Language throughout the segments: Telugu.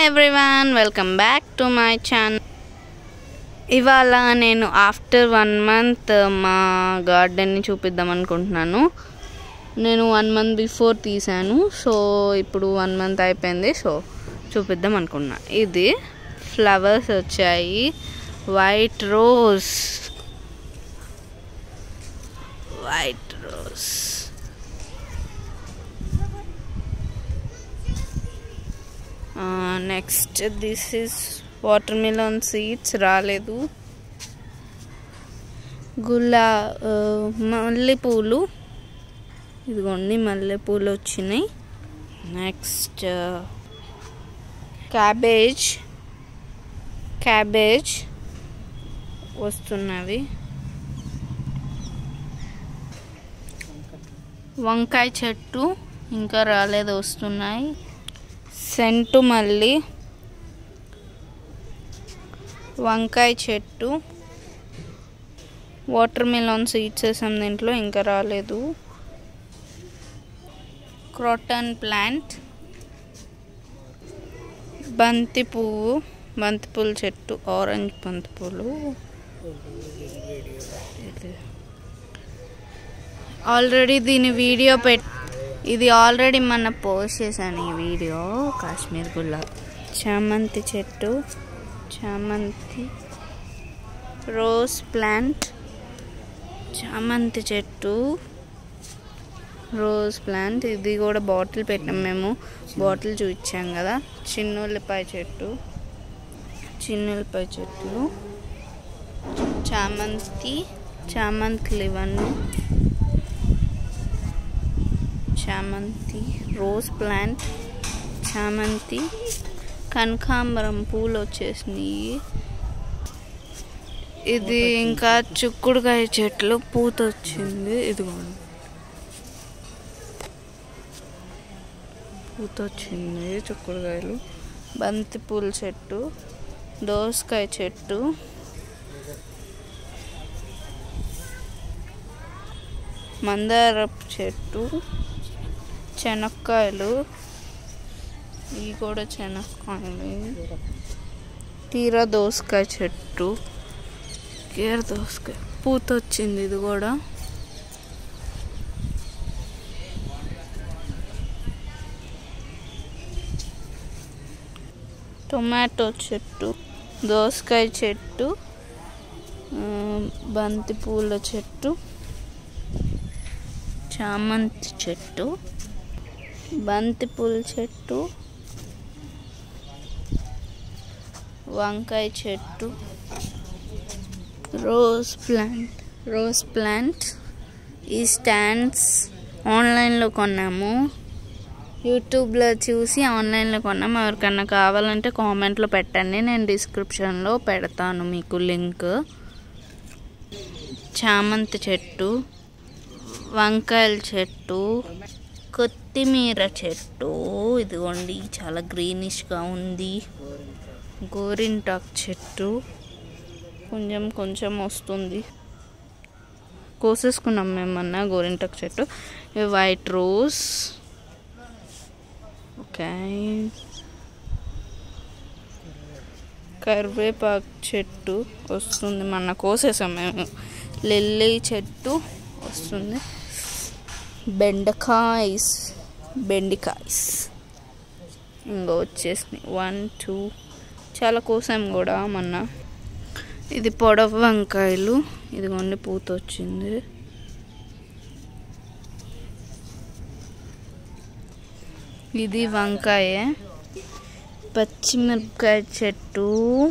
Everyone welcome back to my channel ఇవాళ నేను ఆఫ్టర్ వన్ మంత్ మా గార్డెన్ని చూపిద్దాం అనుకుంటున్నాను నేను వన్ మంత్ బిఫోర్ తీసాను సో ఇప్పుడు వన్ మంత్ అయిపోయింది సో చూపిద్దాం అనుకున్నా ఇది ఫ్లవర్స్ వచ్చాయి white rose white rose next this is watermelon seeds రాలేదు గులా మల్లెపూలు ఇదిగోండి మల్లెపూలు వచ్చినాయి నెక్స్ట్ క్యాబేజ్ క్యాబేజ్ వస్తున్నవి వంకాయ చెట్టు ఇంకా రాలేదు వస్తున్నాయి సెంటు మల్లి వంకాయ చెట్టు వాటర్ మిలాన్ సీడ్స్ వేసాం దీంట్లో ఇంకా రాలేదు క్రోటన్ ప్లాంట్ బంతి పువ్వు బంతి పూల చెట్టు ఆరెంజ్ బంతి పూలు ఆల్రెడీ దీని వీడియో పెట్ ఇది ఆల్రెడీ మన పోస్ట్ చేశాను ఈ వీడియో కాశ్మీర్ గులాబ్ చామంతి చెట్టు చామంతి రోజ్ ప్లాంట్ చామంతి చెట్టు రోజ్ ప్లాంట్ ఇది కూడా బాటిల్ పెట్టాం మేము బాటిల్ చూపించాం కదా చిన్నుల్లిపాయ చెట్టు చిన్నుల్లిపాయ చెట్లు చామంతి చామంతులు ఇవన్నీ చామంతి రోజ్ ప్లాంట్ చామంతి కనకాంబరం పూలు వచ్చేసినాయి ఇది ఇంకా చుక్కుడుకాయ చెట్లు పూత వచ్చింది ఇదిగోండి పూత వచ్చింది చుక్కుడుకాయలు బంతి పూల చెట్టు దోసకాయ చెట్టు మందారపు చెట్టు శనక్కాయలు ఇవి కూడా శనక్కాయలు తీరా దోసకాయ చెట్టు కీర దోసకాయ పూత వచ్చింది ఇది కూడా టొమాటో చెట్టు దోసకాయ చెట్టు బంతి పూల చెట్టు చామంతి చెట్టు బంతి పూల చెట్టు వంకాయ చెట్టు రోజ్ ప్లాంట్ రోజ్ ప్లాంట్ ఈ స్టాండ్స్ ఆన్లైన్లో కొన్నాము యూట్యూబ్లో చూసి ఆన్లైన్లో కొన్నాము ఎవరికన్నా కావాలంటే కామెంట్లో పెట్టండి నేను డిస్క్రిప్షన్లో పెడతాను మీకు లింక్ చామంతి చెట్టు వంకాయల చెట్టు కొత్తిమీర చెట్టు ఇదిగోండి చాలా గ్రీనిష్గా ఉంది గోరింటాక్ చెట్టు కొంచెం కొంచెం వస్తుంది కోసేసుకున్నాం మేమన్నా గోరింటాక్ చెట్టు వైట్ రోజ్ ఓకే కరివేపాకు చెట్టు వస్తుంది మొన్న కోసేసాం మేము లిల్లీ చెట్టు వస్తుంది బెండకాయస్ బెండికాయస్ ఇంకో వచ్చేసినాయి వన్ టూ చాలా కోసాం కూడా మొన్న ఇది పొడవు వంకాయలు ఇదిగోండి పూత వచ్చింది ఇది వంకాయ పచ్చిమిరపకాయ చెట్టు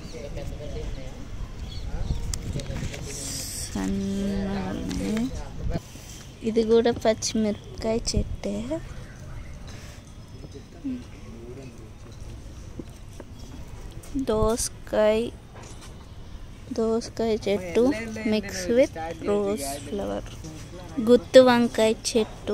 సన్న ఇది కూడా పచ్చిమిరపకాయ చెట్టే దోసకాయ దోసకాయ చెట్టు మిక్స్ విత్ రోజ్ ఫ్లవర్ గుత్తు వంకాయ చెట్టు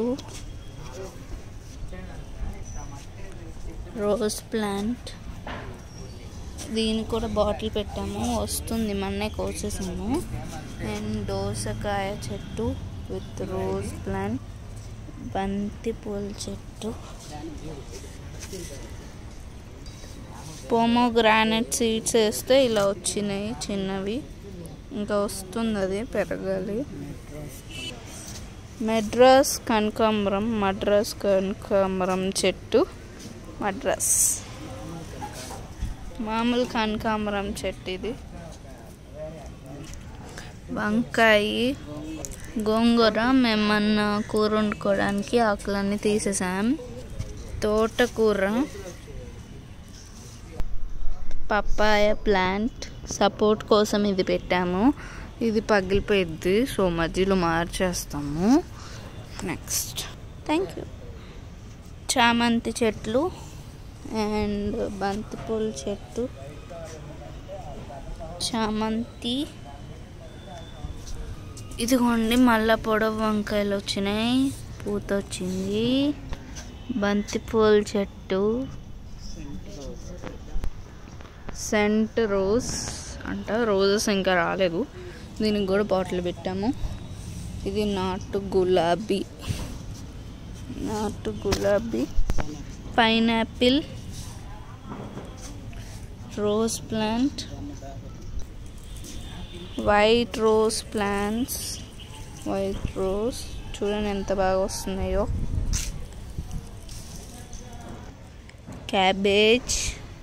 రోజ్ ప్లాంట్ దీన్ని కూడా బాటిల్ పెట్టాము వస్తుంది మొన్నే కోసేసాము అండ్ దోసకాయ చెట్టు విత్ రోజ్ ప్లాంట్ బంతి పూల చెట్టు పోమోగ్రానైట్ సీడ్స్ వేస్తే ఇలా వచ్చినాయి చిన్నవి ఇంకా వస్తుంది అది పెరగాలి మెడ్రాస్ కనకాంబరం మద్రాస్ కనకాంబరం చెట్టు మద్రాస్ మామూలు కనకాంబరం చెట్టు ఇది వంకాయ గోంగూర మేమన్న కూర వండుకోవడానికి ఆకులన్నీ తీసేసాం తోటకూర పప్పాయ ప్లాంట్ సపోర్ట్ కోసం ఇది పెట్టాము ఇది పగిలిపోయిద్ది సో మధ్యలో మార్చేస్తాము నెక్స్ట్ థ్యాంక్ యూ చామంతి చెట్లు అండ్ బంతిపూల చెట్టు చామంతి ఇదిగోండి మళ్ళా పొడవు వంకాయలు వచ్చినాయి పూత వచ్చింది బంతిపూల చెట్టు సెంట్ రోజ్ అంట రోజెస్ ఇంకా రాలేదు దీనికి కూడా బాటిల్ పెట్టాము ఇది నాటు గులాబీ నాటు గులాబీ pineapple rose plant white rose plants white rose చూడండి ఎంత బాగా వస్తున్నాయో cabbage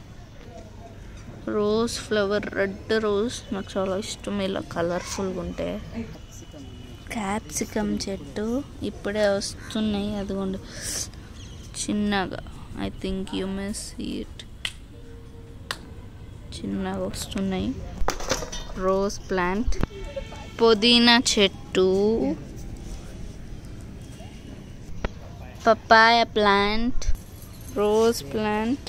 rose flower red rose నాకు చాలా ఇష్టం ఇలా కలర్ఫుల్గా ఉంటాయి క్యాప్సికమ్ చెట్టు ఇప్పుడే వస్తున్నాయి అదిగోండి చిన్నగా I think you miss it చిన్నగా వస్తున్నాయి రోజ్ ప్లాంట్ పుదీనా చెట్టు పపాయ ప్లాంట్ రోజ్ ప్లాంట్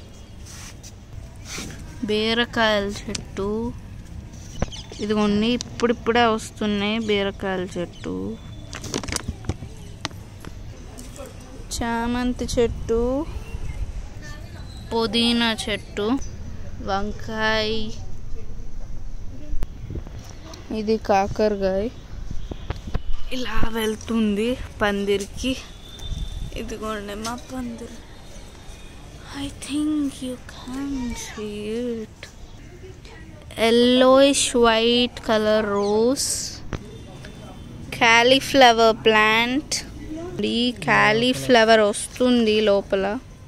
బీరకాయల చెట్టు ఇదిగోండి ఇప్పుడిప్పుడే వస్తున్నాయి బీరకాయల చెట్టు చామంతి చెట్టు పుదీనా చెట్టు వంకాయ ఇది కాకరకాయ ఇలా వెళ్తుంది పందిరికి ఇదిగోండి మా పందిరి I think you can see it yellowish white colour rose cauliflower plant ఈ క్యాలీఫ్లవర్ వస్తుంది లోపల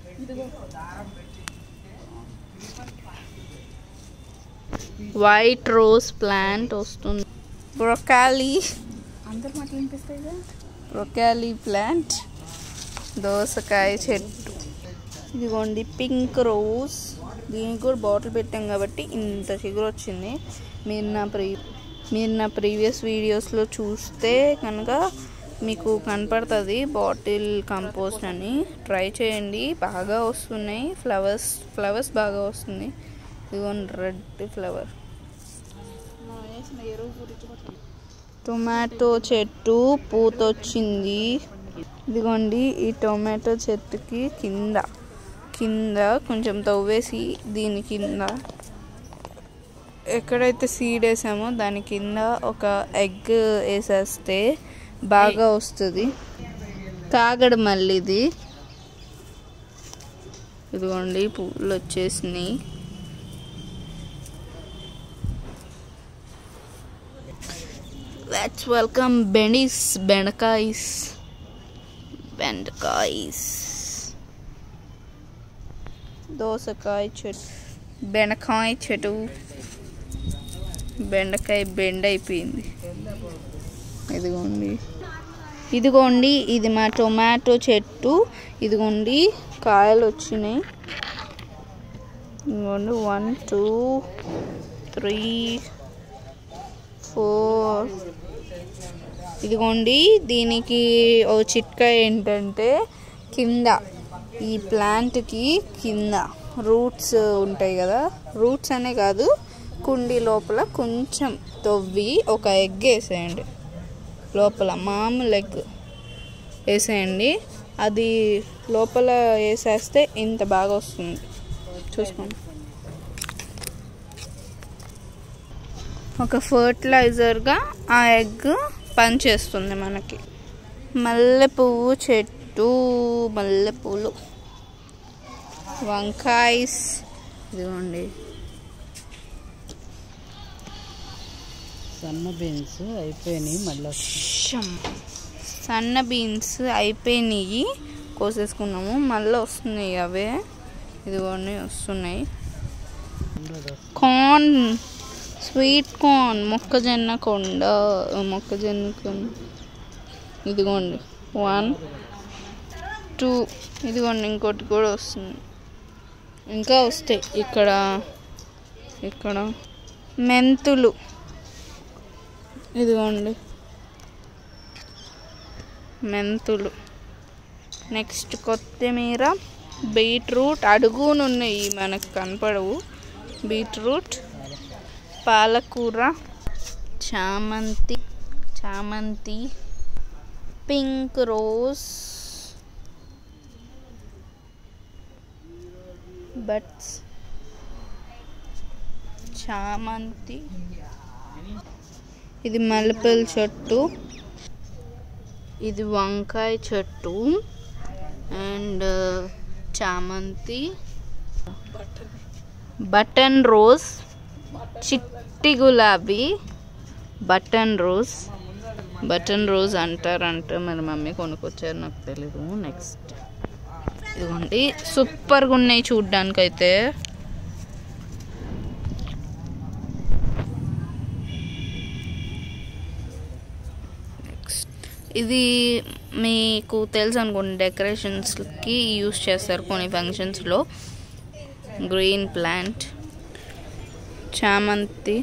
వైట్ రోజ్ ప్లాంట్ వస్తుంది బ్రొకాలీ అందరు మాటలు వినిపిస్తాయి కదా బ్రొకాలీ ప్లాంట్ దోసకాయ చెట్టు ఇదిగోండి పింక్ రోజ్ దీనికి కూడా బాటిల్ పెట్టాం కాబట్టి ఇంత చిగురు వచ్చింది మీరు నా ప్రీ మీరు నా ప్రీవియస్ వీడియోస్లో చూస్తే కనుక మీకు కనపడుతుంది బాటిల్ కంపోస్ట్ అని ట్రై చేయండి బాగా వస్తున్నాయి ఫ్లవర్స్ ఫ్లవర్స్ బాగా వస్తున్నాయి ఇదిగోండి రెడ్ ఫ్లవర్ మనం వేసిన ఎరువు గురించి కూడా టొమాటో చెట్టు పూత వచ్చింది ఇదిగోండి ఈ టొమాటో చెట్టుకి కింద కింద కొంచెం తవ్వేసి దీని కింద ఎక్కడైతే సీడ్ వేసామో దాని కింద ఒక ఎగ్ వేసేస్తే బాగా వస్తుంది కాగడ మల్లిది ఇదిగోండి పువ్వులు వచ్చేసినాయి లెట్స్ వెల్కమ్ బెండీస్ బెండకాయస్ బెండకాయస్ దోసకాయ చెట్టు బెండకాయ చెట్టు బెండకాయ బెండ్ అయిపోయింది ఇదిగోండి ఇదిగోండి ఇది మా టొమాటో చెట్టు ఇదిగోండి కాయలు వచ్చినాయి ఇదిగోండి వన్ టూ త్రీ ఫోర్ ఇదిగోండి దీనికి ఓ చిట్కా ఏంటంటే కింద ఈ ప్లాంట్కి కింద రూట్స్ ఉంటాయి కదా రూట్స్ అనే కాదు కుండి లోపల కొంచెం తవ్వి ఒక ఎగ్ వేసేయండి లోపల మామూలు ఎగ్ వేసేయండి అది లోపల వేసేస్తే ఇంత బాగా వస్తుంది చూసుకోండి ఒక ఫర్టిలైజర్గా ఆ ఎగ్ పనిచేస్తుంది మనకి మల్లె పువ్వు చెట్టు మల్లె పూలు వంకాయస్ ఇదిగోండి సన్న బీన్స్ అయిపోయినాయి మళ్ళీ షమ్. సన్న బీన్స్ అయిపోయినాయి కోసేసుకున్నాము మళ్ళీ వస్తున్నాయి అవే ఇదిగోండి వస్తున్నాయి కార్న్ స్వీట్ కార్న్ మొక్కజొన్న కొండ మొక్కజొన్న కొండ ఇదిగోండి వన్ టూ ఇదిగోండి ఇంకోటి కూడా వస్తుంది ఇంకా వస్తాయి ఇక్కడ ఇక్కడ మెంతులు ఇదిగోండి మెంతులు నెక్స్ట్ కొత్తిమీర బీట్రూట్ అడుగునున్నాయి మనకు కనపడవు బీట్రూట్ పాలకూర చామంతి చామంతి పింక్ రోజ్ బట్స్ చామంతి ఇది మల్లెపూల చెట్టు ఇది వంకాయ చెట్టు అండ్ చామంతి బటన్ రోజ్ చిట్టి గులాబీ బటన్ రోజ్ బటన్ రోజ్ అంటారంట మరి మమ్మీ కొనుక్కొచ్చారు నాకు తెలీదు నెక్స్ట్ ఇదిగోండి సూపర్గా ఉన్నాయి చూడ్డానికైతే ఇది మీకు తెలుసు అనుకోండి డెకరేషన్స్కి యూస్ చేస్తారు కొన్ని ఫంక్షన్స్లో గ్రీన్ ప్లాంట్ చామంతి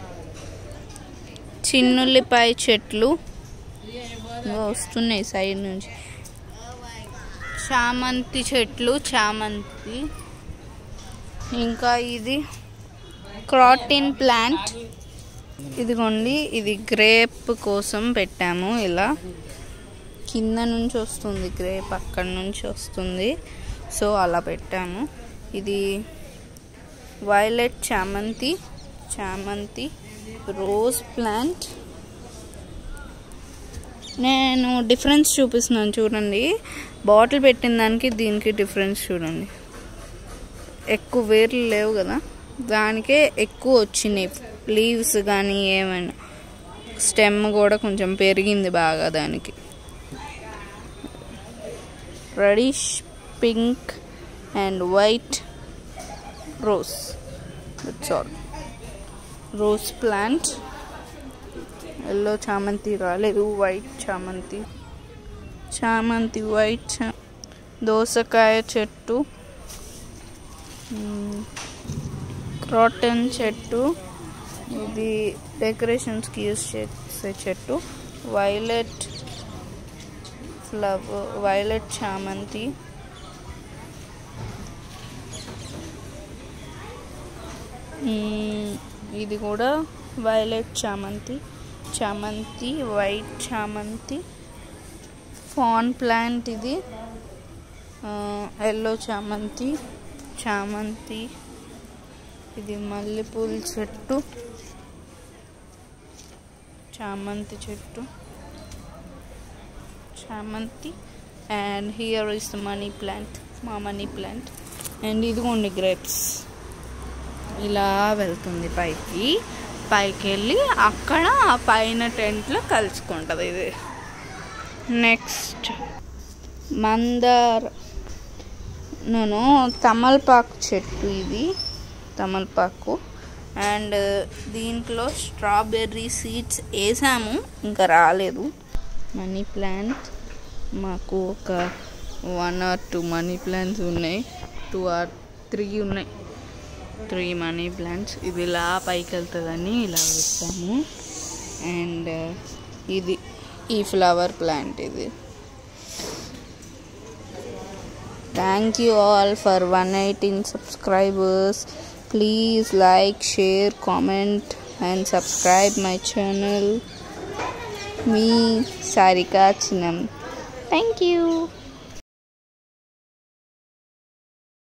చిన్నుల్లిపాయ చెట్లు ఇగో వస్తున్నాయి సైడ్ నుంచి చామంతి చెట్లు చామంతి ఇంకా ఇది క్రాటిన్ ప్లాంట్ ఇదిగోండి ఇది గ్రేప్ కోసం పెట్టాము ఇలా కింద నుంచి వస్తుంది గ్రేప్ అక్కడ నుంచి వస్తుంది సో అలా పెట్టాము ఇది వైలెట్ చామంతి చామంతి రోజ్ ప్లాంట్ నేను డిఫరెన్స్ చూపిస్తున్నాను చూడండి బాటిల్ పెట్టిన దానికి దీనికి డిఫరెన్స్ చూడండి ఎక్కువ వేర్లు లేవు కదా దానికే ఎక్కువ వచ్చినాయి లీవ్స్ కానీ ఏమైనా స్టెమ్ కూడా కొంచెం పెరిగింది బాగా దానికి reddish pink and white rose that's all rose plant yellow చామంతి రాలేదు వైట్ చామంతి చామంతి వైట్ చా దోసకాయ చెట్టు క్రాటన్ చెట్టు ఇది డెకరేషన్స్కి యూస్ చేసే చెట్టు వైలెట్ ఫ్లవర్ వైలెట్ చామంతి మ్మ్, ఇది కూడా వైలెట్ చామంతి చామంతి వైట్ చామంతి ఫాన్ ప్లాంట్ ఇది ఎల్లో చామంతి చామంతి ఇది మల్లెపూల చెట్టు చామంతి చెట్టు చామంతి and here is the money plant మా మనీ ప్లాంట్ అండ్ ఇదిగోండి గ్రేప్స్ ఇలా వెళ్తుంది పైకి పైకి వెళ్ళి అక్కడ ఆ పైన టెంట్లో కలుసుకుంటుంది ఇది నెక్స్ట్ మందార నేను తమలపాకు చెట్టు ఇది తమలపాకు అండ్ దీంట్లో స్ట్రాబెర్రీ సీడ్స్ వేసాము ఇంకా రాలేదు మనీ ప్లాంట్ మాకు ఒక one or two money plants ఉన్నాయి టూ ఆర్ త్రీ ఉన్నాయి త్రీ మనీ ప్లాంట్స్ ఇది ఇలా పైకి వెళ్తుందని ఇలా పెట్టాము అండ్ ఇది ఈ ఫ్లవర్ ప్లాంట్ ఇది thank you all for one eighteen subscribers please like share comment and subscribe my channel మీ సారికా చిన్నం థ్యాంక్ యూ